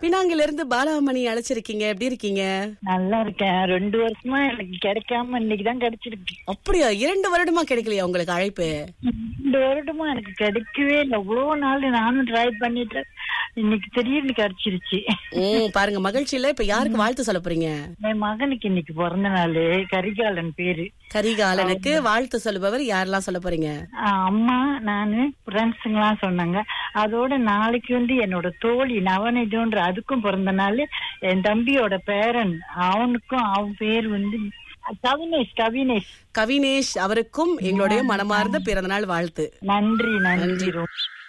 பினாங்கில இருந்து பாலாமணி அழைச்சிருக்கீங்க எப்படி இருக்கீங்க நல்லா இருக்கேன் ரெண்டு வருஷமா எனக்கு கிடைக்காம இன்னைக்கு தான் கிடைச்சிருக்கு அப்படியா இரண்டு வருடமா கிடைக்கலையா உங்களுக்கு அழைப்பு ரெண்டு வருடமா எனக்கு கிடைக்கவே இல்லை எவ்வளவு நாள் நானும் ட்ரை பண்ணிட்டு இன்னைக்கு திடீர்னு கிடைச்சிருச்சு ம் பாருங்க மகிழ்ச்சியில இப்ப யாருக்கு வாழ்த்து சொல்ல போறீங்க என் மகனுக்கு இன்னைக்கு பிறந்த நாள் கரிகாலன் பேரு கரிகாலனுக்கு வாழ்த்து சொல்லுபவர் யாரெல்லாம் சொல்ல போறீங்க ஆஹ் அம்மா நானு ஃப்ரெண்ட்ஸுங்கெல்லாம் சொன்னாங்க அதோட நாளைக்கு வந்து என்னோட தோழி நவநிதின்ற அதுக்கும் பிறந்த நாள் என் தம்பியோட பேரன் அவனுக்கும் அவன் பேர் வந்து கவினேஷ் கவினேஷ் கவினேஷ் அவருக்கும் எங்களுடைய மனமார்ந்த பிறந்தநாள் வாழ்த்து நன்றி நன்றி ரொம்ப